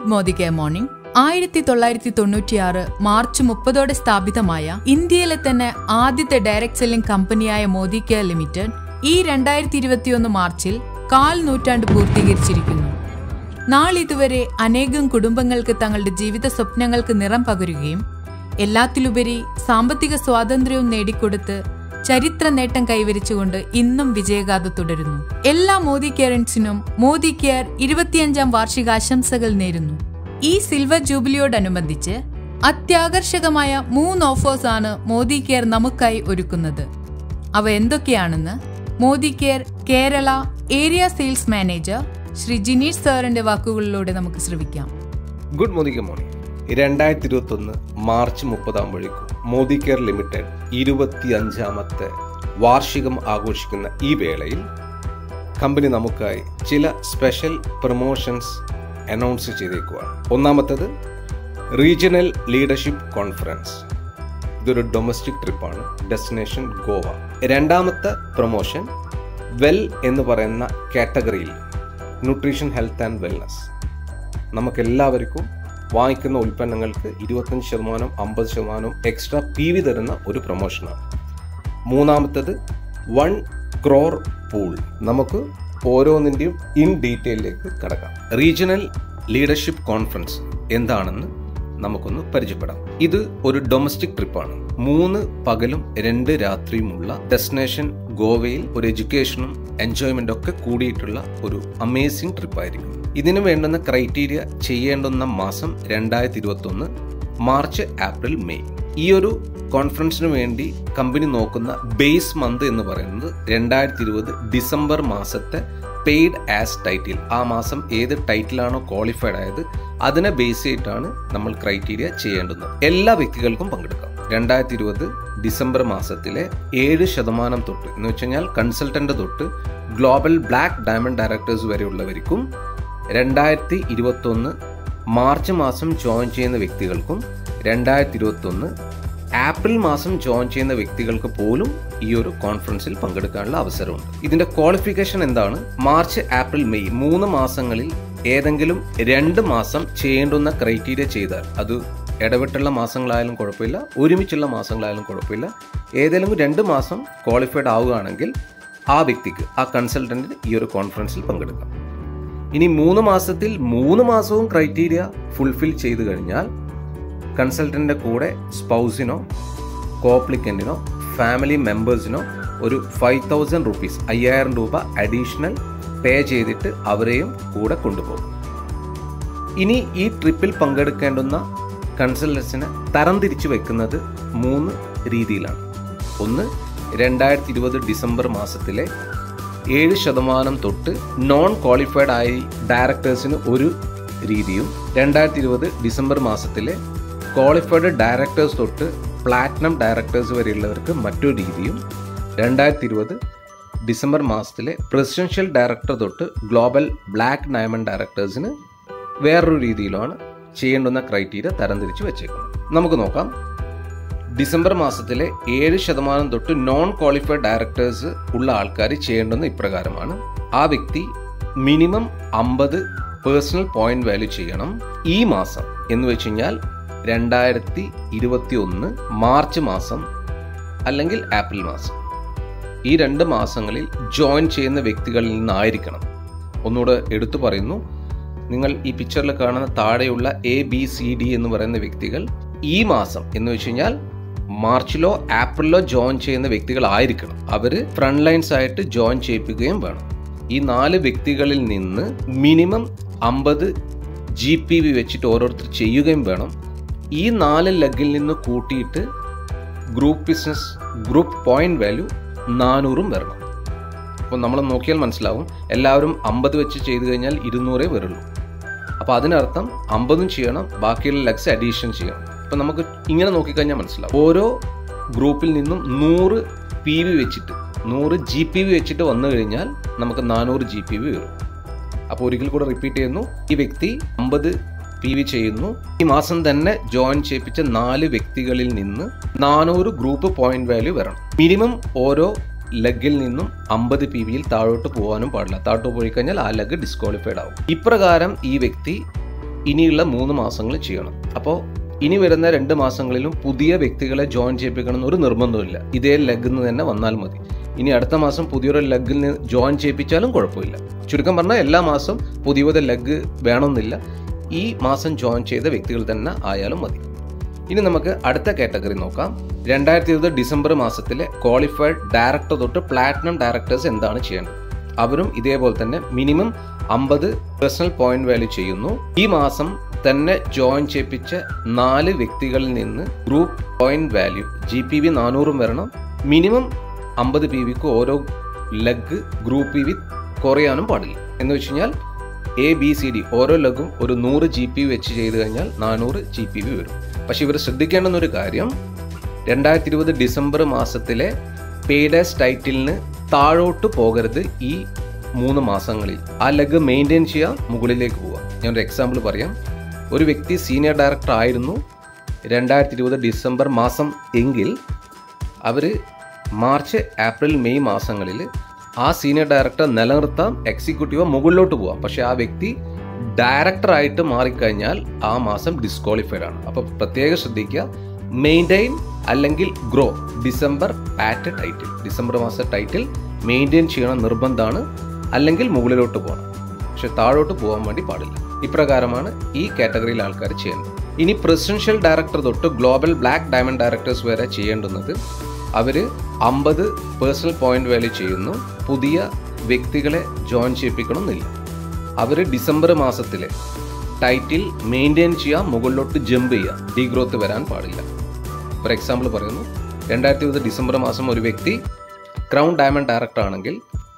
good Modi care morning ആയിരത്തി തൊള്ളായിരത്തി തൊണ്ണൂറ്റിയാറ് മാർച്ച് മുപ്പതോടെ സ്ഥാപിതമായ ഇന്ത്യയിലെ തന്നെ ആദ്യത്തെ ഡയറക്ട് സെല്ലിംഗ് കമ്പനിയായ മോദി കെയർ ലിമിറ്റഡ് ഈ രണ്ടായിരത്തി ഇരുപത്തിയൊന്ന് മാർച്ചിൽ കാൽ നൂറ്റാണ്ട് പൂർത്തീകരിച്ചിരിക്കുന്നു നാളിതുവരെ അനേകം കുടുംബങ്ങൾക്ക് തങ്ങളുടെ ജീവിത സ്വപ്നങ്ങൾക്ക് നിറം പകരുകയും എല്ലാത്തിലുപരി സാമ്പത്തിക സ്വാതന്ത്ര്യവും നേടിക്കൊടുത്ത് ചരിത്ര നേട്ടം കൈവരിച്ചുകൊണ്ട് ഇന്നും വിജയഗാഥ തുടരുന്നു എല്ലാ മോദി കെയറൻസിനും മോദി കെയർ ഇരുപത്തിയഞ്ചാം വാർഷികാശംസകൾ നേരുന്നു ഈ സിൽവർ ജൂബിലിയോടനുബന്ധിച്ച് അത്യാകർഷകമായ മൂന്ന് ഓഫേഴ്സ് ആണ് മോദി കെയർ നമുക്കായി ഒരുക്കുന്നത് അവ എന്തൊക്കെയാണെന്ന് Modicare Kerala area sales manager Shri Jineesh സാറിന്റെ വാക്കുകളിലൂടെ നമുക്ക് ശ്രവിക്കാം ഗുഡ് മോദിക്ക് മോർണിംഗ് രണ്ടായിരത്തി ഇരുപത്തി ഒന്ന് മാർച്ച് മുപ്പതാകുമ്പോഴേക്കും മോദി കെയർ ലിമിറ്റഡ് ഇരുപത്തി അഞ്ചാമത്തെ വാർഷികം ആഘോഷിക്കുന്ന ഈ വേളയിൽ കമ്പനി നമുക്കായി ചില സ്പെഷ്യൽ പ്രൊമോഷൻസ് അനൗൺസ് ചെയ്തേക്കുവാണ് ഒന്നാമത്തത് റീജിയണൽ ലീഡർഷിപ്പ് കോൺഫറൻസ് ഇതൊരു ഡൊമസ്റ്റിക് ട്രിപ്പാണ് ഡെസ്റ്റിനേഷൻ ഗോവ രണ്ടാമത്തെ പ്രൊമോഷൻ വെൽ എന്ന് പറയുന്ന കാറ്റഗറിയിൽ ന്യൂട്രീഷൻ ഹെൽത്ത് ആൻഡ് വെൽനസ് നമുക്കെല്ലാവർക്കും വാങ്ങിക്കുന്ന ഉൽപ്പന്നങ്ങൾക്ക് ഇരുപത്തഞ്ച് ശതമാനം അമ്പത് ശതമാനം എക്സ്ട്രാ പി വി തരുന്ന ഒരു പ്രൊമോഷനാണ് മൂന്നാമത്തത് വൺ ക്രോർ പൂൾ നമുക്ക് ഓരോന്നിൻ്റെയും ഇൻ ഡീറ്റെയിലേക്ക് കടക്കാം റീജിയണൽ ലീഡർഷിപ്പ് കോൺഫറൻസ് എന്താണെന്ന് നമുക്കൊന്ന് പരിചയപ്പെടാം ഇത് ഒരു ഡൊമസ്റ്റിക് ട്രിപ്പാണ് മൂന്ന് പകലും രണ്ട് രാത്രിയുമുള്ള ഡെസ്റ്റിനേഷൻ ഗോവയിൽ ഒരു എഡ്യൂക്കേഷനും എൻജോയ്മെന്റ് ഒക്കെ കൂടിയിട്ടുള്ള ഒരു അമേസിംഗ് ട്രിപ്പായിരിക്കും ഇതിനു വേണ്ടുന്ന ക്രൈറ്റീരിയ ചെയ്യേണ്ടുന്ന മാസം രണ്ടായിരത്തി ഇരുപത്തി ഒന്ന് മാർച്ച് ഏപ്രിൽ മെയ് ഈ ഒരു കോൺഫറൻസിന് വേണ്ടി കമ്പനി നോക്കുന്ന ബേസ് മന്ത് എന്ന് പറയുന്നത് രണ്ടായിരത്തി ഇരുപത് ഡിസംബർ മാസത്തെ പെയ്ഡ് ആസ് ടൈറ്റിൽ ആ മാസം ഏത് ടൈറ്റിലാണോ ക്വാളിഫൈഡ് ആയത് അതിനെ ബേസ് ചെയ്തിട്ടാണ് നമ്മൾ ക്രൈറ്റീരിയ ചെയ്യേണ്ടുന്നത് എല്ലാ വ്യക്തികൾക്കും പങ്കെടുക്കാം രണ്ടായിരത്തി ഇരുപത് ഡിസംബർ മാസത്തിലെ ഏഴ് ശതമാനം തൊട്ട് എന്ന് വെച്ച് കഴിഞ്ഞാൽ കൺസൾട്ടന്റ് തൊട്ട് ഗ്ലോബൽ ബ്ലാക്ക് ഡയമണ്ട് ഡയറക്ടേഴ്സ് വരെയുള്ളവർക്കും രണ്ടായിരത്തി ഇരുപത്തൊന്ന് മാർച്ച് മാസം ജോയിൻ ചെയ്യുന്ന വ്യക്തികൾക്കും രണ്ടായിരത്തി ഇരുപത്തൊന്ന് ഏപ്രിൽ മാസം ജോയിൻ ചെയ്യുന്ന വ്യക്തികൾക്ക് പോലും ഈ ഒരു കോൺഫറൻസിൽ പങ്കെടുക്കാനുള്ള അവസരമുണ്ട് ഇതിന്റെ ക്വാളിഫിക്കേഷൻ എന്താണ് മാർച്ച് ഏപ്രിൽ മെയ് മൂന്ന് മാസങ്ങളിൽ ഏതെങ്കിലും രണ്ട് മാസം ചെയ്യേണ്ടുന്ന ക്രൈറ്റീരിയ ചെയ്താൽ അത് ഇടവിട്ടുള്ള മാസങ്ങളായാലും കുഴപ്പമില്ല ഒരുമിച്ചുള്ള മാസങ്ങളായാലും കുഴപ്പമില്ല ഏതെങ്കിലും രണ്ട് മാസം ക്വാളിഫൈഡ് ആവുകയാണെങ്കിൽ ആ വ്യക്തിക്ക് ആ കൺസൾട്ടന്റിന് ഈ ഒരു കോൺഫറൻസിൽ പങ്കെടുക്കാം ഇനി മൂന്ന് മാസത്തിൽ മൂന്ന് മാസവും ക്രൈറ്റീരിയ ഫുൾഫിൽ ചെയ്തു കഴിഞ്ഞാൽ കൺസൾട്ടന്റിന്റെ കൂടെ സ്പൗസിനോ കോപ്ലിക്കൻറ്റിനോ ഫാമിലി മെമ്പേഴ്സിനോ ഒരു ഫൈവ് തൗസൻഡ് റുപ്പീസ് അയ്യായിരം രൂപ അഡീഷണൽ പേ ചെയ്തിട്ട് അവരെയും കൂടെ കൊണ്ടുപോകും ഇനി ഈ ട്രിപ്പിൽ പങ്കെടുക്കേണ്ടുന്ന കൺസൾട്ടൻസിനെ തരംതിരിച്ചു വെക്കുന്നത് മൂന്ന് രീതിയിലാണ് ഒന്ന് രണ്ടായിരത്തി ഇരുപത് ഡിസംബർ മാസത്തിലെ ഏഴ് ശതമാനം തൊട്ട് നോൺ ക്വാളിഫൈഡ് ആയി ഡയറക്ടേഴ്സിന് ഒരു രീതിയും രണ്ടായിരത്തി ഇരുപത് ഡിസംബർ മാസത്തിലെ ക്വാളിഫൈഡ് ഡയറക്ടേഴ്സ് തൊട്ട് പ്ലാറ്റിനം ഡയറക്ടേഴ്സ് വരെയുള്ളവർക്ക് മറ്റൊരു രീതിയും രണ്ടായിരത്തി ഇരുപത് ഡിസംബർ മാസത്തിലെ പ്രസിഡൻഷ്യൽ ഡയറക്ടർ തൊട്ട് ഗ്ലോബൽ ബ്ലാക്ക് ഡയമണ്ട് ഡയറക്ടേഴ്സിന് വേറൊരു രീതിയിലാണ് ചെയ്യേണ്ടുന്ന ക്രൈറ്റീരിയ തരംതിരിച്ച് വെച്ചേക്കുന്നത് നമുക്ക് നോക്കാം ഡിസംബർ മാസത്തിലെ ഏഴ് ശതമാനം തൊട്ട് നോൺ ക്വാളിഫൈഡ് ഡയറക്ടേഴ്സ് ഉള്ള ആൾക്കാർ ചെയ്യേണ്ടുന്ന ഇപ്രകാരമാണ് ആ വ്യക്തി മിനിമം അമ്പത് പേഴ്സണൽ പോയിന്റ് വാല്യൂ ചെയ്യണം ഈ മാസം എന്ന് വെച്ച് കഴിഞ്ഞാൽ രണ്ടായിരത്തി ഇരുപത്തി ഒന്ന് മാർച്ച് മാസം അല്ലെങ്കിൽ ഏപ്രിൽ മാസം ഈ രണ്ട് മാസങ്ങളിൽ ജോയിൻ ചെയ്യുന്ന വ്യക്തികളിൽ നിന്നായിരിക്കണം ഒന്നുകൂടെ എടുത്തു പറയുന്നു നിങ്ങൾ ഈ പിക്ചറിൽ കാണുന്ന താഴെയുള്ള എ ബി സി ഡി എന്ന് പറയുന്ന വ്യക്തികൾ ഈ മാസം എന്ന് വെച്ച് കഴിഞ്ഞാൽ മാർച്ചിലോ ഏപ്രിലോ ജോയിൻ ചെയ്യുന്ന വ്യക്തികളായിരിക്കണം അവര് ഫ്രണ്ട് ലൈൻസ് ആയിട്ട് ജോയിൻ ചെയ്യിപ്പിക്കുകയും വേണം ഈ നാല് വ്യക്തികളിൽ നിന്ന് മിനിമം അമ്പത് ജി പി വി വെച്ചിട്ട് ഓരോരുത്തർ ചെയ്യുകയും വേണം ഈ നാല് ലെഗിൽ നിന്ന് കൂട്ടിയിട്ട് group business group point value നാനൂറും വരണം അപ്പോൾ നമ്മൾ നോക്കിയാൽ മനസ്സിലാവും എല്ലാവരും അമ്പത് വെച്ച് ചെയ്തു കഴിഞ്ഞാൽ ഇരുന്നൂറേ വരുള്ളൂ അപ്പോൾ അതിനർത്ഥം അമ്പതും ചെയ്യണം ബാക്കിയുള്ള ലെഗ്സ് അഡീഷൻ ചെയ്യണം അപ്പം നമുക്ക് ഇങ്ങനെ നോക്കിക്കഴിഞ്ഞാൽ മനസ്സിലാവും ഓരോ ഗ്രൂപ്പിൽ നിന്നും നൂറ് പി വി വെച്ചിട്ട് നൂറ് ജി പി വി വെച്ചിട്ട് വന്നു കഴിഞ്ഞാൽ നമുക്ക് നാനൂറ് ജി പി വി വരും അപ്പോൾ ഒരിക്കൽ കൂടെ റിപ്പീറ്റ് ചെയ്യുന്നു ഈ വ്യക്തി അമ്പത് പി വി ചെയ്യുന്നു ഈ മാസം തന്നെ ജോയിൻ ചെയ്യിപ്പിച്ച നാല് വ്യക്തികളിൽ നിന്ന് നാനൂറ് ഗ്രൂപ്പ് പോയിന്റ് വാല്യൂ വരണം മിനിമം ഓരോ ലെഗിൽ നിന്നും അമ്പത് പി വിയിൽ താഴോട്ട് പോകാനും പാടില്ല താഴോട്ട് പോയി കഴിഞ്ഞാൽ ആ ലെഗ് ഡിസ്ക്വാളിഫൈഡ് ആവും ഇപ്രകാരം ഈ വ്യക്തി ഇനിയുള്ള മൂന്ന് മാസങ്ങൾ ചെയ്യണം അപ്പോൾ ഇനി വരുന്ന രണ്ട് മാസങ്ങളിലും പുതിയ വ്യക്തികളെ ജോയിൻ ചെയ്യിപ്പിക്കണം എന്നൊരു നിർബന്ധമില്ല ഇതേ ലെഗിൽ നിന്ന് തന്നെ വന്നാൽ മതി ഇനി അടുത്ത മാസം പുതിയൊരു ലെഗിൽ നിന്ന് ജോയിൻ ചെയ്യിപ്പിച്ചാലും കുഴപ്പമില്ല ചുരുക്കം പറഞ്ഞാൽ എല്ലാ മാസം പുതിയ ലെഗ് വേണമെന്നില്ല ഈ മാസം ജോയിൻ ചെയ്ത വ്യക്തികൾ തന്നെ ആയാലും മതി ഇനി നമുക്ക് അടുത്ത കാറ്റഗറി നോക്കാം രണ്ടായിരത്തി ഇരുപത് ഡിസംബർ മാസത്തിലെ ക്വാളിഫൈഡ് ഡയറക്ടർ തൊട്ട് പ്ലാറ്റിനം ഡയറക്ടേഴ്സ് എന്താണ് ചെയ്യേണ്ടത് അവരും ഇതേപോലെ തന്നെ മിനിമം അമ്പത് പേഴ്സണൽ പോയിന്റ് വാല്യൂ ചെയ്യുന്നു ഈ മാസം തന്നെ ജോയിൻ ചെയ്യിപ്പിച്ച നാല് വ്യക്തികളിൽ നിന്ന് group point value G P V നാനൂറും വരണം മിനിമം അമ്പത് പി വിക്ക് ഓരോ ലെഗ് ഗ്രൂപ്പ് പി വി കുറയാനും പാടില്ല എന്ന് വെച്ച് കഴിഞ്ഞാൽ എ ബി സി ഡി ഓരോ ലഗും ഒരു നൂറ് ജി പി വെച്ച് ചെയ്ത് കഴിഞ്ഞാൽ നാനൂറ് ജി പി വി വരും പക്ഷെ ഇവർ ശ്രദ്ധിക്കേണ്ടുന്ന ഒരു കാര്യം രണ്ടായിരത്തി ഇരുപത് ഡിസംബർ മാസത്തിലെ പേഡേഴ്സ് ടൈറ്റിലിന് താഴോട്ട് പോകരുത് ഈ മൂന്ന് മാസങ്ങളിൽ ആ ലെഗ് മെയിൻറ്റെയിൻ ചെയ്യാൻ മുകളിലേക്ക് പോവുക ഞാൻ ഒരു എക്സാമ്പിൾ പറയാം ഒരു വ്യക്തി സീനിയർ ഡയറക്ടർ ആയിരുന്നു രണ്ടായിരത്തി ഇരുപത് ഡിസംബർ മാസം എങ്കിൽ അവർ മാർച്ച് ഏപ്രിൽ മെയ് മാസങ്ങളിൽ ആ സീനിയർ ഡയറക്ടർ നിലനിർത്താം എക്സിക്യൂട്ടീവ് മുകളിലോട്ട് പോവാം പക്ഷെ ആ വ്യക്തി ഡയറക്ടറായിട്ട് മാറിക്കഴിഞ്ഞാൽ ആ മാസം ഡിസ്ക്വാളിഫൈഡ് ആണ് അപ്പോൾ പ്രത്യേകം ശ്രദ്ധിക്കുക മെയിൻറ്റെയിൻ അല്ലെങ്കിൽ ഗ്രോ ഡിസംബർ പാറ്റ് ടൈറ്റിൽ ഡിസംബർ മാസ ടൈറ്റിൽ മെയിൻറ്റെയിൻ ചെയ്യണം നിർബന്ധമാണ് അല്ലെങ്കിൽ മുകളിലോട്ട് പോകണം പക്ഷെ താഴോട്ട് പോകാൻ വേണ്ടി പാടില്ല ഇപ്രകാരമാണ് ഈ കാറ്റഗറിയിൽ ആൾക്കാർ ചെയ്യേണ്ടത് ഇനി പ്രസിഡൻഷ്യൽ ഡയറക്ടർ തൊട്ട് ഗ്ലോബൽ ബ്ലാക്ക് ഡയമണ്ട് ഡയറക്ടേഴ്സ് വരെ ചെയ്യേണ്ടുന്നത് അവർ അമ്പത് പേഴ്സണൽ പോയിന്റ് വാല്യൂ ചെയ്യുന്നു പുതിയ വ്യക്തികളെ ജോയിൻ ചെയ്യിപ്പിക്കണമെന്നില്ല അവർ ഡിസംബർ മാസത്തിലെ ടൈറ്റിൽ മെയിൻറ്റെയിൻ ചെയ്യാൻ മുകളിലോട്ട് ജമ്പ് ചെയ്യാം ഡീഗ്രോത്ത് വരാൻ പാടില്ല ഫോർ എക്സാമ്പിൾ പറയുന്നു രണ്ടായിരത്തി ഇരുപത് ഡിസംബർ മാസം ഒരു വ്യക്തി ക്രൗൺ ഡയമണ്ട് ഡയറക്ടർ ആണെങ്കിൽ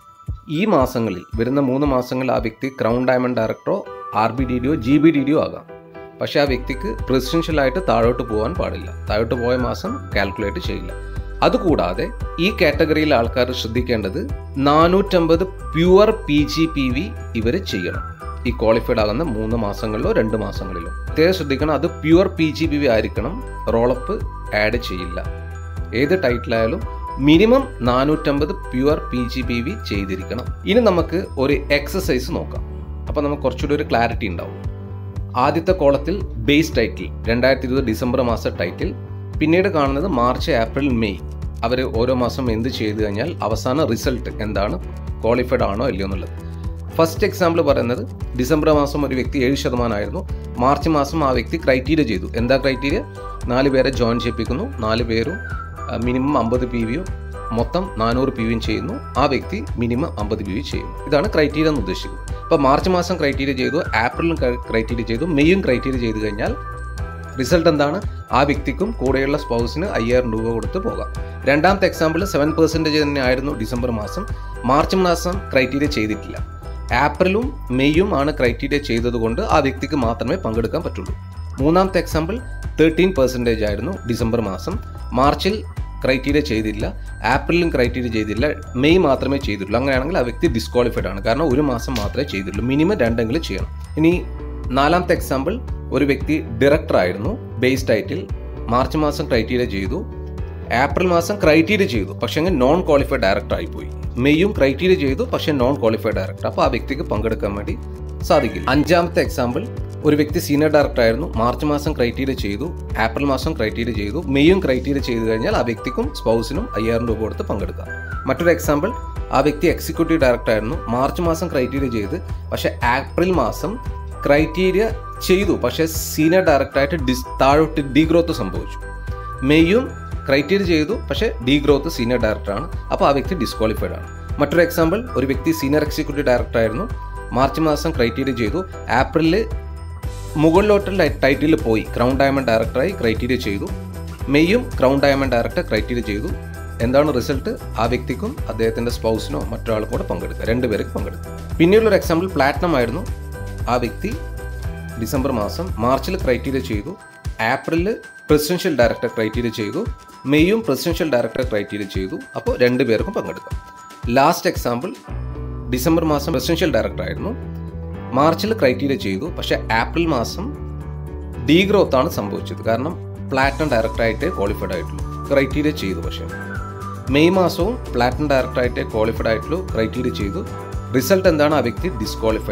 ഈ മാസങ്ങളിൽ വരുന്ന മൂന്ന് മാസങ്ങളിൽ ആ വ്യക്തി ക്രൗൺ ഡയമണ്ട് ഡയറക്ടറോ ആർ ബി ഡി ഡിയോ ജി ബി ഡി ഡിയോ ആകാം പക്ഷെ ആ വ്യക്തിക്ക് പ്രസിഡൻഷ്യലായിട്ട് താഴോട്ട് പോകാൻ പാടില്ല താഴോട്ട് പോയ മാസം കാൽക്കുലേറ്റ് ചെയ്യില്ല അതുകൂടാതെ ഈ കാറ്റഗറിയിലെ ആൾക്കാർ ശ്രദ്ധിക്കേണ്ടത് നാനൂറ്റമ്പത് pure P G P V ഇവർ ചെയ്യണം ഈ ക്വാളിഫൈഡ് ആകുന്ന മൂന്ന് മാസങ്ങളിലോ രണ്ട് മാസങ്ങളിലോ പ്രത്യേകം ശ്രദ്ധിക്കണം അത് pure P G P V ആയിരിക്കണം റോളപ്പ് ആഡ് ചെയ്യില്ല ഏത് ടൈറ്റിലായാലും മിനിമം നാനൂറ്റമ്പത് pure P G P V ചെയ്തിരിക്കണം ഇനി നമുക്ക് ഒരു എക്സസൈസ് നോക്കാം അപ്പോൾ നമുക്ക് കുറച്ചുകൂടി ഒരു ക്ലാരിറ്റി ഉണ്ടാവും ആദ്യത്തെ കോളത്തിൽ ബേസ് ടൈറ്റിൽ രണ്ടായിരത്തി ഇരുപത് ഡിസംബർ മാസ ടൈറ്റിൽ പിന്നീട് കാണുന്നത് മാർച്ച് ഏപ്രിൽ മെയ് അവർ ഓരോ മാസം എന്ത് ചെയ്തു കഴിഞ്ഞാൽ അവസാന റിസൾട്ട് എന്താണ് ക്വാളിഫൈഡ് ആണോ ഇല്ലയോ എന്നുള്ളത് ഫസ്റ്റ് എക്സാമ്പിൾ പറയുന്നത് ഡിസംബർ മാസം ഒരു വ്യക്തി ഏഴ് ശതമാനമായിരുന്നു മാർച്ച് മാസം ആ വ്യക്തി ക്രൈറ്റീരിയ ചെയ്തു എന്താ ക്രൈറ്റീരിയ നാല് പേരെ ജോയിൻ ചെയ്യിപ്പിക്കുന്നു നാല് പേരും മിനിമം അമ്പത് പി വിയും മൊത്തം നാനൂറ് പി വിയും ചെയ്യുന്നു ആ വ്യക്തി മിനിമം അമ്പത് പി വി ചെയ്യുന്നു ഇതാണ് ക്രൈറ്റീരിയ എന്ന് ഉദ്ദേശിക്കുന്നത് അപ്പോൾ മാർച്ച് മാസം ക്രൈറ്റീരിയ ചെയ്തു ഏപ്രിലും ക്രൈറ്റീരിയ ചെയ്തു മെയ്യും ക്രൈറ്റീരിയ ചെയ്തു കഴിഞ്ഞാൽ റിസൾട്ട് എന്താണ് ആ വ്യക്തിക്കും കൂടെയുള്ള സ്പൗസിന് അയ്യായിരം രൂപ കൊടുത്ത് പോകാം രണ്ടാമത്തെ എക്സാമ്പിൾ സെവൻ പെർസെൻറ്റേജ് തന്നെ ആയിരുന്നു ഡിസംബർ മാസം മാർച്ച് മാസം ക്രൈറ്റീരിയ ചെയ്തിട്ടില്ല ഏപ്രിലും മെയ്യും ആണ് ക്രൈറ്റീരിയ ചെയ്തതുകൊണ്ട് ആ വ്യക്തിക്ക് മാത്രമേ പങ്കെടുക്കാൻ പറ്റുള്ളൂ മൂന്നാമത്തെ എക്സാമ്പിൾ തേർട്ടീൻ പെർസെൻറ്റേജ് ആയിരുന്നു ഡിസംബർ മാസം മാർച്ചിൽ ക്രൈറ്റീരിയ ചെയ്തില്ല ഏപ്രിലും ക്രൈറ്റീരിയ ചെയ്തില്ല മെയ് മാത്രമേ ചെയ്തിട്ടുള്ളൂ അങ്ങനെയാണെങ്കിൽ ആ വ്യക്തി ഡിസ്ക്വാളിഫൈഡ് ആണ് കാരണം ഒരു മാസം മാത്രമേ ചെയ്തിട്ടുള്ളൂ മിനിമം രണ്ടെങ്കിലും ചെയ്യണം ഇനി നാലാമത്തെ എക്സാമ്പിൾ ഒരു വ്യക്തി ഡയറക്ടർ ആയിരുന്നു ബേസ് ടൈറ്റിൽ മാർച്ച് മാസം ക്രൈറ്റീരിയ ചെയ്തു ഏപ്രിൽ മാസം ക്രൈറ്റീരിയ ചെയ്തു പക്ഷേ അങ്ങ് നോൺ ക്വാളിഫൈഡ് ഡയറക്ടർ ആയിപ്പോയി മെയ്യും ക്രൈറ്റീരിയ ചെയ്തു പക്ഷേ നോൺ ക്വാളിഫൈഡ് ഡയറക്ടർ അപ്പോൾ ആ വ്യക്തിക്ക് പങ്കെടുക്കാൻ വേണ്ടി സാധിക്കില്ല അഞ്ചാമത്തെ എക്സാമ്പിൾ ഒരു വ്യക്തി സീനിയർ ഡയറക്ടർ ആയിരുന്നു മാർച്ച് മാസം ക്രൈറ്റീരിയ ചെയ്തു ഏപ്രിൽ മാസം ക്രൈറ്റീരിയ ചെയ്തു മെയ്യും ക്രൈറ്റീരിയ ചെയ്തു കഴിഞ്ഞാൽ ആ വ്യക്തിക്കും സ്പൗസിനും അയ്യായിരം രൂപ കൊടുത്ത് പങ്കെടുക്കാം മറ്റൊരു എക്സാമ്പിൾ ആ വ്യക്തി എക്സിക്യൂട്ടീവ് ഡയറക്ടർ ആയിരുന്നു മാർച്ച് മാസം ക്രൈറ്റീരിയ ചെയ്ത് പക്ഷേ ഏപ്രിൽ മാസം ക്രൈറ്റീരിയ ചെയ്തു പക്ഷേ സീനിയർ ഡയറക്ടറായിട്ട് ഡിസ് താഴോട്ട് ഡീഗ്രോത്ത് സംഭവിച്ചു മെയ്യും ക്രൈറ്റീരിയ ചെയ്തു പക്ഷേ ഡീഗ്രോത്ത് സീനിയർ ഡയറക്ടറാണ് അപ്പോൾ ആ വ്യക്തി ഡിസ്ക്വാളിഫൈഡ് ആണ് മറ്റൊരു എക്സാമ്പിൾ ഒരു വ്യക്തി സീനിയർ എക്സിക്യൂട്ടീവ് ഡയറക്ടർ ആയിരുന്നു മാർച്ച് മാസം ക്രൈറ്റീരിയ ചെയ്തു ഏപ്രിലിൽ മുകളിലോട്ടുള്ള ടൈറ്റിൽ പോയി ക്രൗൺ ഡയമണ്ട് ഡയറക്ടറായി ക്രൈറ്റീരിയ ചെയ്തു മെയ്യും ക്രൗൺ ഡയമണ്ട് ഡയറക്ടർ ക്രൈറ്റീരിയ ചെയ്തു എന്താണ് റിസൾട്ട് ആ വ്യക്തിക്കും അദ്ദേഹത്തിന്റെ സ്പൗസിനോ മറ്റൊരാൾക്കും കൂടെ പങ്കെടുക്കുക രണ്ടുപേർക്ക് പങ്കെടുക്കുക പിന്നീടുള്ള എക്സാമ്പിൾ പ്ലാറ്റിനം ആയിരുന്നു ആ വ്യക്തി ഡിസംബർ മാസം മാർച്ചിൽ ക്രൈറ്റീരിയ ചെയ്തു ഏപ്രിലിൽ പ്രസിഡൻഷ്യൽ ഡയറക്ടർ ക്രൈറ്റീരിയ ചെയ്തു മെയ്യും പ്രസിഡൻഷ്യൽ ഡയറക്ടർ ക്രൈറ്റീരിയ ചെയ്തു അപ്പോൾ രണ്ടുപേർക്കും പങ്കെടുക്കാം ലാസ്റ്റ് എക്സാമ്പിൾ ഡിസംബർ മാസം പ്രസിഡൻഷ്യൽ ഡയറക്ടർ ആയിരുന്നു മാർച്ചിൽ ക്രൈറ്റീരിയ ചെയ്തു പക്ഷേ ഏപ്രിൽ മാസം ഡീഗ്രോത്ത് ആണ് സംഭവിച്ചത് കാരണം പ്ലാറ്റിനം ഡയറക്ടറായിട്ടേ ക്വാളിഫൈഡ് ആയിട്ടുള്ളൂ ക്രൈറ്റീരിയ ചെയ്തു പക്ഷേ മെയ് മാസവും പ്ലാറ്റിനം ഡയറക്ടറായിട്ടേ ക്വാളിഫൈഡ് ആയിട്ടുള്ളൂ ക്രൈറ്റീരിയ ചെയ്തു റിസൾട്ട് എന്താണ് ആ വ്യക്തി ഡിസ്ക്വാളിഫൈഡ് ആണ്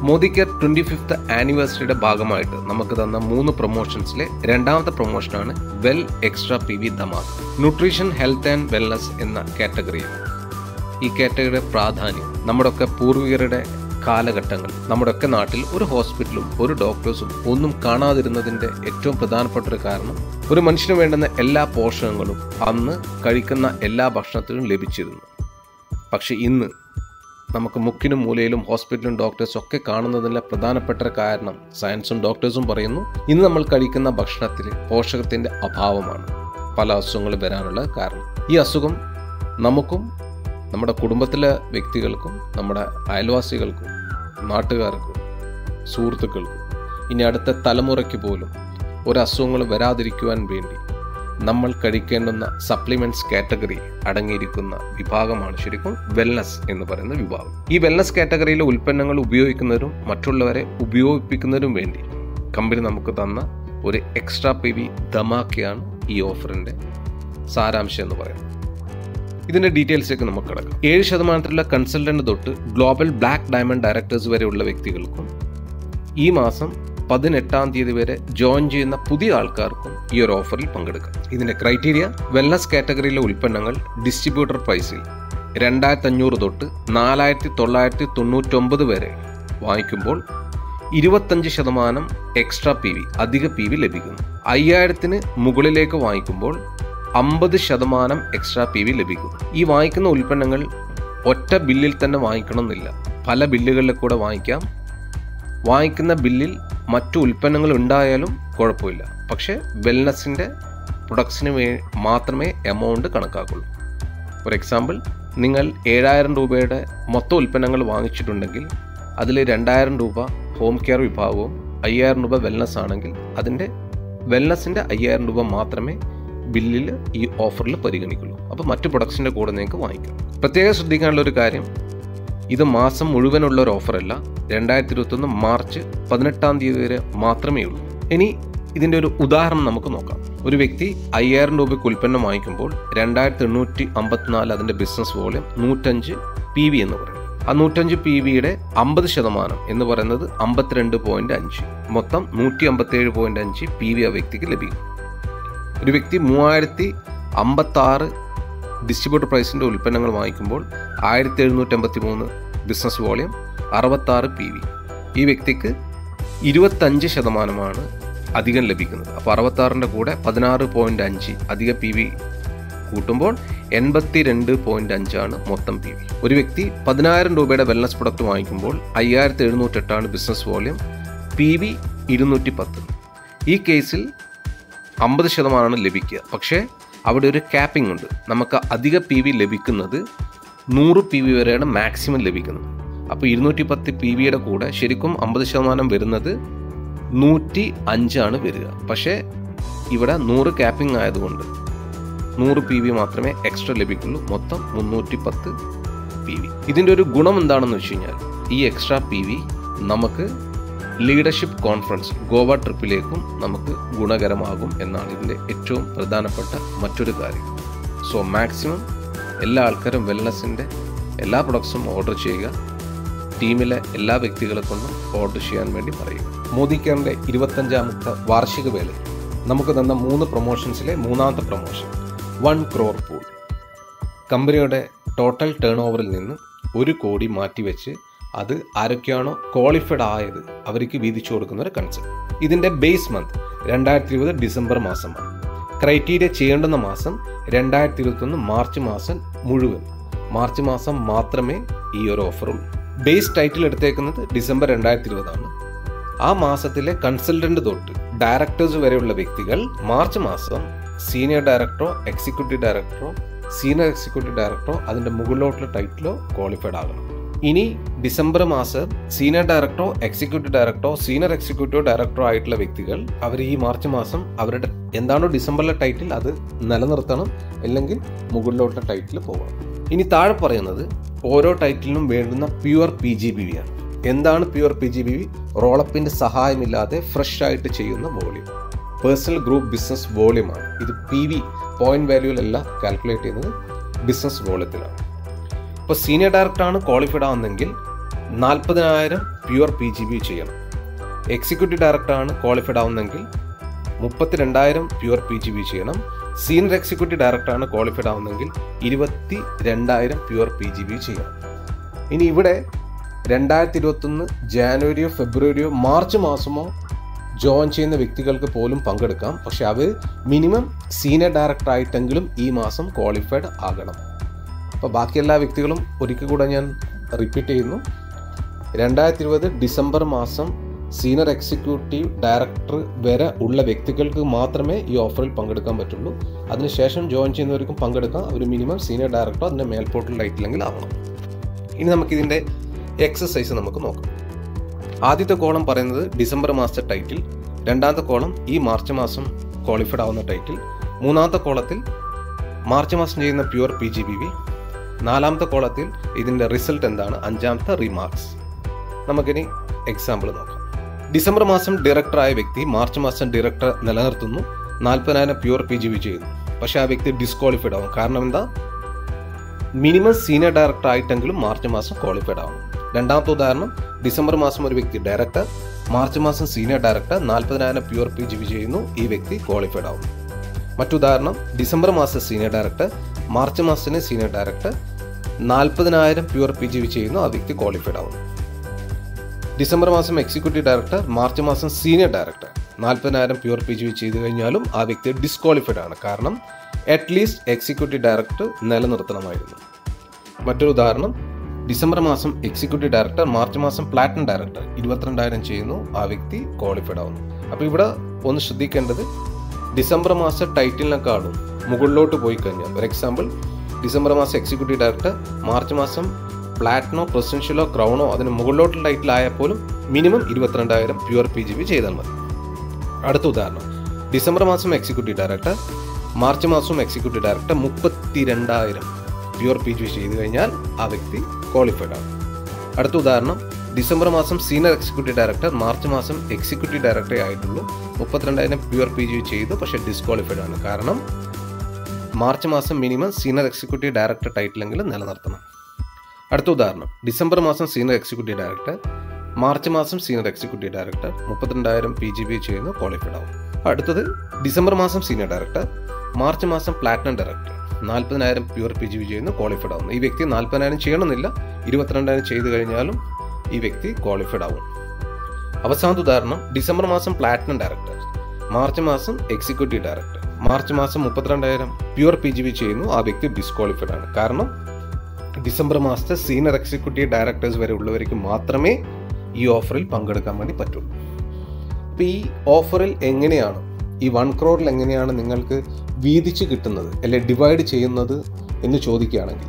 മോദി കെയർ ട്വന്റി ഫിഫ്ത്ത് ആനിവേഴ്സറിയുടെ ഭാഗമായിട്ട് നമുക്ക് തന്ന മൂന്ന് പ്രൊമോഷൻസിലെ രണ്ടാമത്തെ പ്രൊമോഷനാണ് വെൽ എക്സ്ട്രാ പി വി ധമാക് ന്യൂട്രീഷൻ ഹെൽത്ത് ആൻഡ് വെൽനസ് എന്ന കാറ്റഗറിയിൽ ഈ കാറ്റഗറിയുടെ പ്രാധാന്യം നമ്മുടെയൊക്കെ പൂർവികരുടെ കാലഘട്ടങ്ങൾ നമ്മുടെയൊക്കെ നാട്ടിൽ ഒരു ഹോസ്പിറ്റലും ഒരു ഡോക്ടേഴ്സും ഒന്നും കാണാതിരുന്നതിൻ്റെ ഏറ്റവും പ്രധാനപ്പെട്ട ഒരു കാരണം ഒരു മനുഷ്യന് വേണ്ടുന്ന എല്ലാ പോഷകങ്ങളും അന്ന് കഴിക്കുന്ന എല്ലാ ഭക്ഷണത്തിലും ലഭിച്ചിരുന്നു പക്ഷെ ഇന്ന് നമുക്ക് മുക്കിനും മൂലയിലും ഹോസ്പിറ്റലും ഡോക്ടേഴ്സും ഒക്കെ കാണുന്നതിലെ പ്രധാനപ്പെട്ട ഒരു കാരണം സയൻസും ഡോക്ടേഴ്സും പറയുന്നു ഇന്ന് നമ്മൾ കഴിക്കുന്ന ഭക്ഷണത്തിൽ പോഷകത്തിൻ്റെ അഭാവമാണ് പല അസുഖങ്ങളും വരാനുള്ള കാരണം ഈ അസുഖം നമുക്കും നമ്മുടെ കുടുംബത്തിലെ വ്യക്തികൾക്കും നമ്മുടെ അയൽവാസികൾക്കും നാട്ടുകാർക്കും സുഹൃത്തുക്കൾക്കും ഇനി അടുത്ത തലമുറയ്ക്ക് പോലും ഒരു അസുഖങ്ങൾ വരാതിരിക്കുവാൻ വേണ്ടി നമ്മൾ കഴിക്കേണ്ടുന്ന സപ്ലിമെന്റ്സ് കാറ്റഗറി അടങ്ങിയിരിക്കുന്ന വിഭാഗമാണ് ശരിക്കും വെൽനസ് എന്ന് പറയുന്ന വിഭാഗം ഈ വെൽനസ് കാറ്റഗറിയിലെ ഉൽപ്പന്നങ്ങൾ ഉപയോഗിക്കുന്നവരും മറ്റുള്ളവരെ ഉപയോഗിപ്പിക്കുന്നതിനും വേണ്ടി കമ്പനി നമുക്ക് തന്ന ഒരു എക്സ്ട്രാ പി വി ധമാക്കയാണ് ഈ ഓഫറിന്റെ സാരാംശം എന്ന് പറയുന്നത് ഇതിന്റെ ഡീറ്റെയിൽസിലേക്ക് നമുക്ക് കിടക്കാം ഏഴ് ശതമാനത്തിലുള്ള കൺസൾട്ടന്റ് തൊട്ട് ഗ്ലോബൽ ബ്ലാക്ക് ഡയമണ്ട് ഡയറക്ടേഴ്സ് വരെയുള്ള വ്യക്തികൾക്കും ഈ മാസം പതിനെട്ടാം തീയതി വരെ ജോയിൻ ചെയ്യുന്ന പുതിയ ആൾക്കാർക്കും ഈ ഒരു ഓഫറിൽ പങ്കെടുക്കാം ഇതിന്റെ ക്രൈറ്റീരിയ വെൽനസ് കാറ്റഗറിയിലെ ഉൽപ്പന്നങ്ങൾ ഡിസ്ട്രിബ്യൂട്ടർ പ്രൈസിൽ രണ്ടായിരത്തി അഞ്ഞൂറ് തൊട്ട് നാലായിരത്തി തൊള്ളായിരത്തി തൊണ്ണൂറ്റൊമ്പത് വരെ വാങ്ങിക്കുമ്പോൾ ഇരുപത്തഞ്ച് ശതമാനം എക്സ്ട്രാ പി വി അധിക പി വി ലഭിക്കുന്നു അയ്യായിരത്തിന് മുകളിലേക്ക് വാങ്ങിക്കുമ്പോൾ അമ്പത് ശതമാനം എക്സ്ട്രാ പി വി ലഭിക്കും ഈ വാങ്ങിക്കുന്ന ഉൽപ്പന്നങ്ങൾ ഒറ്റ ബില്ലിൽ തന്നെ വാങ്ങിക്കണമെന്നില്ല പല ബില്ലുകളിൽ കൂടെ വാങ്ങിക്കാം വാങ്ങിക്കുന്ന ബില്ലിൽ മറ്റു ഉൽപ്പന്നങ്ങൾ ഉണ്ടായാലും കുഴപ്പമില്ല പക്ഷേ വെൽനസിൻ്റെ പ്രൊഡക്ട്സിന് വേ മാത്രമേ എമൗണ്ട് കണക്കാക്കുള്ളൂ ഫോർ എക്സാമ്പിൾ നിങ്ങൾ ഏഴായിരം രൂപയുടെ മൊത്തം ഉൽപ്പന്നങ്ങൾ വാങ്ങിച്ചിട്ടുണ്ടെങ്കിൽ അതിൽ രണ്ടായിരം രൂപ ഹോം കെയർ വിഭാഗവും അയ്യായിരം രൂപ വെൽനസ് ആണെങ്കിൽ അതിൻ്റെ വെൽനസിൻ്റെ അയ്യായിരം രൂപ മാത്രമേ ബില്ലിൽ ഈ ഓഫറിൽ പരിഗണിക്കുള്ളൂ അപ്പോൾ മറ്റു പ്രൊഡക്ട്സിൻ്റെ കൂടെ നിങ്ങൾക്ക് വാങ്ങിക്കാം പ്രത്യേകം ശ്രദ്ധിക്കാനുള്ള ഒരു കാര്യം ഇത് മാസം മുഴുവനുള്ള ഒരു ഓഫറല്ല രണ്ടായിരത്തി ഇരുപത്തൊന്ന് മാർച്ച് പതിനെട്ടാം തീയതി വരെ മാത്രമേ ഉള്ളൂ ഇനി ഇതിൻ്റെ ഒരു ഉദാഹരണം നമുക്ക് നോക്കാം ഒരു വ്യക്തി അയ്യായിരം രൂപയ്ക്ക് ഉൽപ്പന്നം വാങ്ങിക്കുമ്പോൾ രണ്ടായിരത്തി എണ്ണൂറ്റി അമ്പത്തിനാല് അതിൻ്റെ ബിസിനസ് വോളിയം നൂറ്റഞ്ച് പി വി എന്ന് പറയും ആ നൂറ്റഞ്ച് പി വിയുടെ അമ്പത് ശതമാനം എന്ന് പറയുന്നത് അമ്പത്തിരണ്ട് പോയിന്റ് അഞ്ച് മൊത്തം നൂറ്റി അമ്പത്തേഴ് പോയിന്റ് അഞ്ച് പി വി ആ വ്യക്തിക്ക് ലഭിക്കും ഒരു വ്യക്തി മൂവായിരത്തി അമ്പത്തി ആറ് ഡിസ്ട്രിബ്യൂട്ടർ പ്രൈസിൻ്റെ ഉൽപ്പന്നങ്ങൾ വാങ്ങിക്കുമ്പോൾ ആയിരത്തി എഴുന്നൂറ്റി അമ്പത്തി മൂന്ന് ബിസിനസ് വോളിയം അറുപത്താറ് പി വി ഈ വ്യക്തിക്ക് ഇരുപത്തഞ്ച് ശതമാനമാണ് അധികം ലഭിക്കുന്നത് അപ്പോൾ അറുപത്താറിൻ്റെ കൂടെ പതിനാറ് പോയിന്റ് അഞ്ച് അധിക പി വി കൂട്ടുമ്പോൾ എൺപത്തി രണ്ട് പോയിന്റ് അഞ്ചാണ് മൊത്തം പി വി ഒരു വ്യക്തി പതിനായിരം രൂപയുടെ വെൽനസ് പ്രൊഡക്റ്റ് വാങ്ങിക്കുമ്പോൾ അയ്യായിരത്തി എഴുന്നൂറ്റെട്ടാണ് ബിസിനസ് വോളിയം പി വി ഇരുന്നൂറ്റി പത്ത് ഈ കേസിൽ അമ്പത് ശതമാനമാണ് ലഭിക്കുക പക്ഷേ അവിടെ ഒരു ക്യാപ്പിംഗ് ഉണ്ട് നമുക്ക് അധിക പി വി ലഭിക്കുന്നത് നൂറ് പി വി വരെയാണ് മാക്സിമം ലഭിക്കുന്നത് അപ്പോൾ ഇരുന്നൂറ്റി പത്ത് പി വിയുടെ കൂടെ ശരിക്കും അമ്പത് ശതമാനം വരുന്നത് നൂറ്റി അഞ്ചാണ് വരിക പക്ഷേ ഇവിടെ നൂറ് ക്യാപ്പിംഗ് ആയതുകൊണ്ട് നൂറ് പി വി മാത്രമേ എക്സ്ട്രാ ലഭിക്കുള്ളൂ മൊത്തം മുന്നൂറ്റി പത്ത് പി വി ഇതിൻ്റെ ഒരു ഗുണം എന്താണെന്ന് വെച്ച് കഴിഞ്ഞാൽ ഈ എക്സ്ട്രാ പി വി നമുക്ക് ലീഡർഷിപ്പ് കോൺഫറൻസ് ഗോവ ട്രിപ്പിലേക്കും നമുക്ക് ഗുണകരമാകും എന്നാണ് ഇതിൻ്റെ ഏറ്റവും പ്രധാനപ്പെട്ട മറ്റൊരു കാര്യം സോ മാക്സിമം എല്ലാ ആൾക്കാരും വെൽനസിൻ്റെ എല്ലാ പ്രൊഡക്ട്സും ഓർഡർ ചെയ്യുക ടീമിലെ എല്ലാ വ്യക്തികളെ കൊണ്ടും ഓർഡർ ചെയ്യാൻ വേണ്ടി പറയുക മോദി കെയറിൻ്റെ ഇരുപത്തഞ്ചാമത്തെ വാർഷിക വേളയിൽ നമുക്ക് തന്ന മൂന്ന് പ്രൊമോഷൻസിലെ മൂന്നാമത്തെ പ്രൊമോഷൻ വൺ ക്രോർ പൂൾ കമ്പനിയുടെ ടോട്ടൽ ടേൺ ഓവറിൽ നിന്ന് ഒരു കോടി മാറ്റിവെച്ച് അത് ആരൊക്കെയാണോ ക്വാളിഫൈഡ് ആയത് അവർക്ക് വീതിച്ചു കൊടുക്കുന്ന ഒരു കൺസെപ്റ്റ് ഇതിന്റെ ബേസ് മന്ത് രണ്ടായിരത്തി ഇരുപത് ഡിസംബർ മാസമാണ് ക്രൈറ്റീരിയ ചെയ്യേണ്ടുന്ന മാസം രണ്ടായിരത്തി ഇരുപത്തൊന്ന് മാർച്ച് മാസം മുഴുവൻ മാർച്ച് മാസം മാത്രമേ ഈ ഒരു ഓഫറുള്ളൂ ബേസ് ടൈറ്റിൽ എടുത്തേക്കുന്നത് ഡിസംബർ രണ്ടായിരത്തി ഇരുപതാണ് ആ മാസത്തിലെ കൺസൾട്ടന്റ് തൊട്ട് ഡയറക്ടേഴ്സ് വരെയുള്ള വ്യക്തികൾ മാർച്ച് മാസം സീനിയർ ഡയറക്ടറോ എക്സിക്യൂട്ടീവ് ഡയറക്ടറോ സീനിയർ എക്സിക്യൂട്ടീവ് ഡയറക്ടറോ അതിന്റെ മുകളിലോട്ടുള്ള ടൈറ്റിലോ ക്വാളിഫൈഡ് ആകണം ഇനി ഡിസംബർ മാസം സീനിയർ ഡയറക്ടറോ എക്സിക്യൂട്ടീവ് ഡയറക്ടറോ സീനിയർ എക്സിക്യൂട്ടീവ് ഡയറക്ടറോ ആയിട്ടുള്ള വ്യക്തികൾ അവർ ഈ മാർച്ച് മാസം അവരുടെ എന്താണോ ഡിസംബറിലെ ടൈറ്റിൽ അത് നിലനിർത്തണം അല്ലെങ്കിൽ മുകളിലോട്ടുള്ള ടൈറ്റിൽ പോകണം ഇനി താഴെ പറയുന്നത് ഓരോ ടൈറ്റിലിനും വേണ്ടുന്ന pure P G B V ആണ് എന്താണ് pure P G B V റോളപ്പിന്റെ സഹായമില്ലാതെ ഫ്രഷ് ആയിട്ട് ചെയ്യുന്ന വോളിയം പേഴ്സണൽ ഗ്രൂപ്പ് ബിസിനസ് വോളിയമാണ് ഇത് പി വി പോയിന്റ് വാല്യൂവിലല്ല കാൽക്കുലേറ്റ് ചെയ്യുന്നത് ബിസിനസ് വോളിയത്തിലാണ് ഇപ്പോൾ സീനിയർ ഡയറക്ടറാണ് ക്വാളിഫൈഡ് ആവുന്നെങ്കിൽ നാൽപ്പതിനായിരം പ്യുവർ പി ജി ബി ചെയ്യണം എക്സിക്യൂട്ടീവ് ഡയറക്ടറാണ് ക്വാളിഫൈഡ് ആവുന്നതെങ്കിൽ മുപ്പത്തി രണ്ടായിരം പ്യുവർ പി ജി ബി ചെയ്യണം സീനിയർ എക്സിക്യൂട്ടീവ് ഡയറക്ടറാണ് ക്വാളിഫൈഡ് ആവുന്നതെങ്കിൽ ഇരുപത്തി രണ്ടായിരം പ്യുവർ പി ജി ബി ചെയ്യണം ഇനി ഇവിടെ രണ്ടായിരത്തി ഇരുപത്തൊന്ന് ജാനുവരിയോ ഫെബ്രുവരിയോ മാർച്ച് മാസമോ ജോയിൻ ചെയ്യുന്ന വ്യക്തികൾക്ക് പോലും പങ്കെടുക്കാം പക്ഷെ അവർ മിനിമം സീനിയർ ഡയറക്ടർ ആയിട്ടെങ്കിലും ഈ മാസം ക്വാളിഫൈഡ് ആകണം അപ്പോൾ ബാക്കി എല്ലാ വ്യക്തികളും ഒരിക്കൽ കൂടെ ഞാൻ റിപ്പീറ്റ് ചെയ്യുന്നു രണ്ടായിരത്തി ഇരുപത് ഡിസംബർ മാസം സീനിയർ എക്സിക്യൂട്ടീവ് ഡയറക്ടർ വരെ ഉള്ള വ്യക്തികൾക്ക് മാത്രമേ ഈ ഓഫറിൽ പങ്കെടുക്കാൻ പറ്റുള്ളൂ അതിനുശേഷം ജോയിൻ ചെയ്യുന്നവർക്കും പങ്കെടുക്കാം അവർ മിനിമം സീനിയർ ഡയറക്ടർ അതിൻ്റെ മേൽപോർട്ടൽ ടൈറ്റിലെങ്കിൽ ആവണം ഇനി നമുക്കിതിൻ്റെ എക്സസൈസ് നമുക്ക് നോക്കാം ആദ്യത്തെ കോളം പറയുന്നത് ഡിസംബർ മാസത്തെ ടൈറ്റിൽ രണ്ടാമത്തെ കോളം ഈ മാർച്ച് മാസം ക്വാളിഫൈഡ് ആവുന്ന ടൈറ്റിൽ മൂന്നാമത്തെ കോളത്തിൽ മാർച്ച് മാസം ചെയ്യുന്ന pure P G B V നാലാമത്തെ കോളത്തിൽ ഇതിൻ്റെ റിസൾട്ട് എന്താണ് അഞ്ചാമത്തെ റിമാർക്സ് നമുക്കിനി എക്സാമ്പിൾ നോക്കാം ഡിസംബർ മാസം ഡയറക്ടറായ വ്യക്തി മാർച്ച് മാസം ഡയറക്ടർ നിലനിർത്തുന്നു നാൽപ്പതിനായിരം പ്യുവർ പി ജി ബി ചെയ്യുന്നു പക്ഷേ ആ വ്യക്തി ഡിസ്ക്വാളിഫൈഡ് ആവും കാരണം എന്താ മിനിമം സീനിയർ ഡയറക്ടർ ആയിട്ടെങ്കിലും മാർച്ച് മാസം ക്വാളിഫൈഡ് ആവും രണ്ടാമത്തെ ഉദാഹരണം ഡിസംബർ മാസം ഒരു വ്യക്തി ഡയറക്ടർ മാർച്ച് മാസം സീനിയർ ഡയറക്ടർ നാൽപ്പതിനായിരം പ്യുവർ പി ജി ബി ചെയ്യുന്നു ഈ വ്യക്തി ക്വാളിഫൈഡ് ആവും മറ്റുദാഹരണം ഡിസംബർ മാസം സീനിയർ ഡയറക്ടർ മാർച്ച് മാസത്തിന് സീനിയർ ഡയറക്ടർ നാൽപ്പതിനായിരം പ്യുവർ പി ജി ബി ചെയ്യുന്നു ആ വ്യക്തി ക്വാളിഫൈഡ് ആവും ഡിസംബർ മാസം എക്സിക്യൂട്ടീവ് ഡയറക്ടർ മാർച്ച് മാസം സീനിയർ ഡയറക്ടർ നാൽപ്പതിനായിരം പ്യുവർ പി ജി ബി ചെയ്തു കഴിഞ്ഞാലും ആ വ്യക്തി ഡിസ്ക്വാളിഫൈഡ് ആണ് കാരണം അറ്റ്ലീസ്റ്റ് എക്സിക്യൂട്ടീവ് ഡയറക്ടർ നിലനിർത്തണമായിരുന്നു മറ്റൊരു ഉദാഹരണം ഡിസംബർ മാസം എക്സിക്യൂട്ടീവ് ഡയറക്ടർ മാർച്ച് മാസം പ്ലാറ്റിനം ഡയറക്ടർ ഇരുപത്തിരണ്ടായിരം ചെയ്യുന്നു ആ വ്യക്തി ക്വാളിഫൈഡ് ആവുന്നു അപ്പോൾ ഇവിടെ ഒന്ന് ശ്രദ്ധിക്കേണ്ടത് ഡിസംബർ മാസം ടൈറ്റിലിനെക്കാളും മുകളിലോട്ട് പോയി കഴിഞ്ഞാൽ ഫോർ എക്സാമ്പിൾ ഡിസംബർ മാസം എക്സിക്യൂട്ടീവ് ഡയറക്ടർ മാർച്ച് മാസം പ്ലാറ്റിനോ പ്രസിഡൻഷ്യലോ ക്രൗണോ അതിന് മുകളിലോട്ടുള്ള ടൈറ്റിലായാൽ പോലും മിനിമം ഇരുപത്തിരണ്ടായിരം പ്യുവർ പി ജി ബി ചെയ്താൽ മതി അടുത്ത ഉദാഹരണം ഡിസംബർ മാസം എക്സിക്യൂട്ടീവ് ഡയറക്ടർ മാർച്ച് മാസവും എക്സിക്യൂട്ടീവ് ഡയറക്ടർ മുപ്പത്തിരണ്ടായിരം പ്യുവർ പി ജി ചെയ്തു കഴിഞ്ഞാൽ ആ വ്യക്തി ക്വാളിഫൈഡ് ആണ് അടുത്ത ഉദാഹരണം ഡിസംബർ മാസം സീനിയർ എക്സിക്യൂട്ടീവ് ഡയറക്ടർ മാർച്ച് മാസം എക്സിക്യൂട്ടീവ് ഡയറക്ടറേ ആയിട്ടുള്ളൂ മുപ്പത്തിരണ്ടായിരം പ്യുവർ പി ജി ചെയ്തു പക്ഷേ ഡിസ്ക്വാളിഫൈഡ് ആണ് കാരണം മാർച്ച് മാസം മിനിമം സീനിയർ എക്സിക്യൂട്ടീവ് ഡയറക്ടർ ടൈറ്റിലെങ്കിലും നിലനിർത്തണം അടുത്ത ഉദാഹരണം ഡിസംബർ മാസം സീനിയർ എക്സിക്യൂട്ടീവ് ഡയറക്ടർ മാർച്ച് മാസം സീനിയർ എക്സിക്യൂട്ടീവ് ഡയറക്ടർ മുപ്പത്തിരണ്ടായിരം പി ജി ബി ചെയ്യുന്നു ക്വാളിഫൈഡ് ആവും അടുത്തത് ഡിസംബർ മാസം സീനിയർ ഡയറക്ടർ മാർച്ച് മാസം പ്ലാറ്റിനം ഡയറക്ടർ നാൽപ്പതിനായിരം പ്യുവർ പി ജി ബി ചെയ്യുന്നു ക്വാളിഫൈഡ് ആവുന്നു ഈ വ്യക്തി നാൽപ്പതിനായിരം ചെയ്യണമെന്നില്ല ഇരുപത്തിരണ്ടായിരം ചെയ്തു കഴിഞ്ഞാലും ഈ വ്യക്തി ക്വാളിഫൈഡ് ആവും അവസാനത്തെ ഉദാഹരണം ഡിസംബർ മാസം പ്ലാറ്റിനം ഡയറക്ടർ മാർച്ച് മാസം എക്സിക്യൂട്ടീവ് ഡയറക്ടർ മാർച്ച് മാസം മുപ്പത്തിരണ്ടായിരം പ്യുവർ പി ജി ബി ചെയ്യുന്നു ആ വ്യക്തി ഡിസ്ക്വാളിഫൈഡ് ആണ് കാരണം ഡിസംബർ മാസത്തെ സീനിയർ എക്സിക്യൂട്ടീവ് ഡയറക്ടേഴ്സ് വരെ ഉള്ളവർക്ക് മാത്രമേ ഈ ഓഫറിൽ പങ്കെടുക്കാൻ വേണ്ടി പറ്റുള്ളൂ അപ്പോൾ ഈ ഓഫറിൽ എങ്ങനെയാണ് ഈ വൺ ക്രോറിൽ എങ്ങനെയാണ് നിങ്ങൾക്ക് വീതിച്ച് കിട്ടുന്നത് അല്ലെ ഡിവൈഡ് ചെയ്യുന്നത് എന്ന് ചോദിക്കുകയാണെങ്കിൽ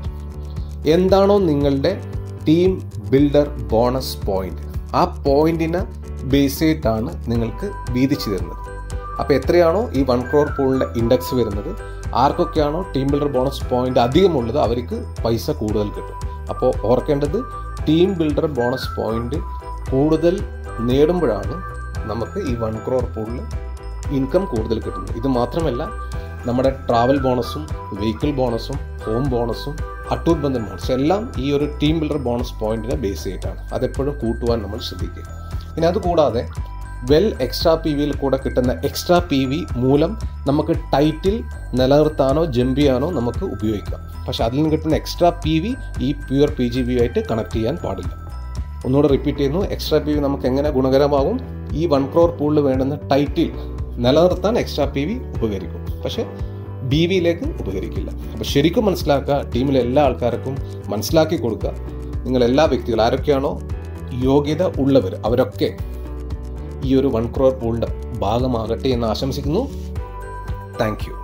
എന്താണോ നിങ്ങളുടെ ടീം ബിൽഡർ ബോണസ് പോയിന്റ് ആ പോയിന്റിനെ ബേസ് ചെയ്തിട്ടാണ് നിങ്ങൾക്ക് വീതിച്ച് തരുന്നത് അപ്പോൾ എത്രയാണോ ഈ വൺ ക്രോർ പൂളിൻ്റെ ഇൻഡെക്സ് വരുന്നത് ആർക്കൊക്കെയാണോ ടീം ബിൽഡർ ബോണസ് പോയിന്റ് അധികമുള്ളത് അവർക്ക് പൈസ കൂടുതൽ കിട്ടും അപ്പോൾ ഓർക്കേണ്ടത് ടീം ബിൽഡർ ബോണസ് പോയിന്റ് കൂടുതൽ നേടുമ്പോഴാണ് നമുക്ക് ഈ വൺ ക്രോർ പൂളിൽ ഇൻകം കൂടുതൽ കിട്ടുന്നത് ഇത് മാത്രമല്ല നമ്മുടെ ട്രാവൽ ബോണസും വെഹിക്കിൾ ബോണസും ഹോം ബോണസും അട്ടൂർ ബന്ധൻ ബോണസ് എല്ലാം ഈ ഒരു ടീം ബിൽഡർ ബോണസ് പോയിന്റിനെ ബേസ് ചെയ്തിട്ടാണ് അതെപ്പോഴും കൂട്ടുവാൻ നമ്മൾ ശ്രദ്ധിക്കുക ഇനി അതുകൂടാതെ വെൽ എക്സ്ട്രാ പി വിയിൽ കൂടെ കിട്ടുന്ന എക്സ്ട്രാ പി വി മൂലം നമുക്ക് ടൈറ്റിൽ നിലനിർത്താനോ ജമ്പ് ചെയ്യാനോ നമുക്ക് ഉപയോഗിക്കാം പക്ഷെ അതിൽ നിന്ന് കിട്ടുന്ന എക്സ്ട്രാ പി വി ഈ പ്യുവർ പി ജി ബി ആയിട്ട് കണക്ട് ചെയ്യാൻ പാടില്ല ഒന്നുകൂടെ റിപ്പീറ്റ് ചെയ്യുന്നു എക്സ്ട്രാ പി വി നമുക്ക് എങ്ങനെ ഗുണകരമാകും ഈ വൺ ക്രോർ പൂളിൽ വേണ്ടുന്ന ടൈറ്റിൽ നിലനിർത്താൻ എക്സ്ട്രാ പി വി ഉപകരിക്കും പക്ഷേ ബി വിയിലേക്ക് ഉപകരിക്കില്ല അപ്പോൾ ശരിക്കും മനസ്സിലാക്കുക ടീമിലെ എല്ലാ ആൾക്കാർക്കും മനസ്സിലാക്കി കൊടുക്കുക നിങ്ങൾ എല്ലാ വ്യക്തികളും ആരൊക്കെയാണോ യോഗ്യത ഉള്ളവർ അവരൊക്കെ ഈ ഒരു വൺ ക്രോർ പൂളിൻ്റെ ഭാഗമാകട്ടെ എന്ന് ആശംസിക്കുന്നു താങ്ക് യു